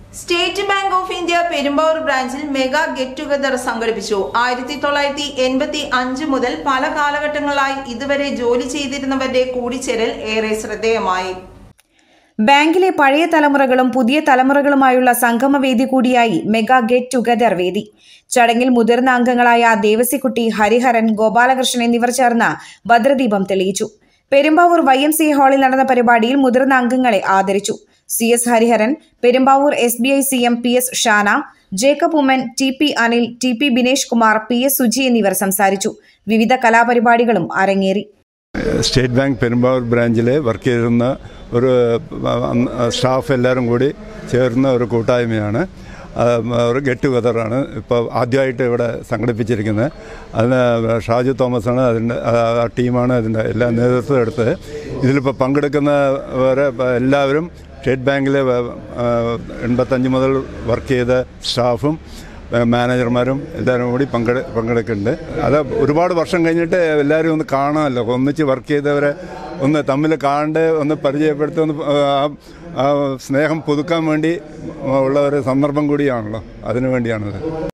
state Bank of India Perumbavoor ബ്രാഞ്ചിൽ mega get together സംഘടിപ്പിച്ചു ആയിരത്തി തൊള്ളായിരത്തി എൺപത്തി അഞ്ച് മുതൽ പല കാലഘട്ടങ്ങളായി ഇതുവരെ ജോലി ചെയ്തിരുന്നവരുടെ കൂടിച്ചേരൽ ഏറെ ശ്രദ്ധേയമായി ബാങ്കിലെ പഴയ തലമുറകളും പുതിയ തലമുറകളുമായുള്ള സംഗമവേദി കൂടിയായി മെഗാ ഗെറ്റ് ടുഗദർ വേദി ചടങ്ങിൽ മുതിർന്ന അംഗങ്ങളായ ദേവസിക്കുട്ടി ഹരിഹരൻ ഗോപാലകൃഷ്ണൻ എന്നിവർ ചേർന്ന് ഭദ്രദീപം തെളിയിച്ചു പെരുമ്പാവൂർ വൈ എം സി ഹാളിൽ നടന്ന പരിപാടിയിൽ മുതിർന്ന അംഗങ്ങളെ ആദരിച്ചു C S Hariharan Perumbavoor S B I C M P S Shana Jacob Oommen T P Anil T P Binesh Kumar P S Suji എന്നിവർ സംസാരിച്ചു വിവിധ കലാപരിപാടികളും അരങ്ങേറി സ്റ്റേറ്റ് ബാങ്ക് പെരുമ്പാവൂർ ബ്രാഞ്ചിൽ വർക്ക് ചെയ്തിരുന്ന ഒരു സ്റ്റാഫ് എല്ലാവരും കൂടി ചേർന്ന ഒരു കൂട്ടായ്മയാണ് ഒരു ഗെറ്റ് ടുഗദറാണ് ഇപ്പോൾ ആദ്യമായിട്ട് ഇവിടെ സംഘടിപ്പിച്ചിരിക്കുന്നത് അതിന് ഷാജു തോമസാണ് അതിൻ്റെ ആ ടീമാണ് അതിൻ്റെ എല്ലാ നേതൃത്വം എടുത്തത് ഇതിലിപ്പോൾ പങ്കെടുക്കുന്നവരെ എല്ലാവരും സ്റ്റേറ്റ് ബാങ്കിൽ എൺപത്തഞ്ച് മുതൽ വർക്ക് ചെയ്ത സ്റ്റാഫും മാനേജർമാരും എല്ലാവരും കൂടി പങ്കെടു പങ്കെടുക്കുന്നുണ്ട് അത് ഒരുപാട് വർഷം കഴിഞ്ഞിട്ട് എല്ലാവരും ഒന്ന് കാണാമല്ലോ ഒന്നിച്ച് വർക്ക് ചെയ്തവരെ ഒന്ന് തമ്മിൽ കാണണ്ട് ഒന്ന് പരിചയപ്പെടുത്തി ഒന്ന് ആ സ്നേഹം പുതുക്കാൻ വേണ്ടി ഉള്ള ഒരു സന്ദർഭം കൂടിയാണല്ലോ അതിനു വേണ്ടിയാണത്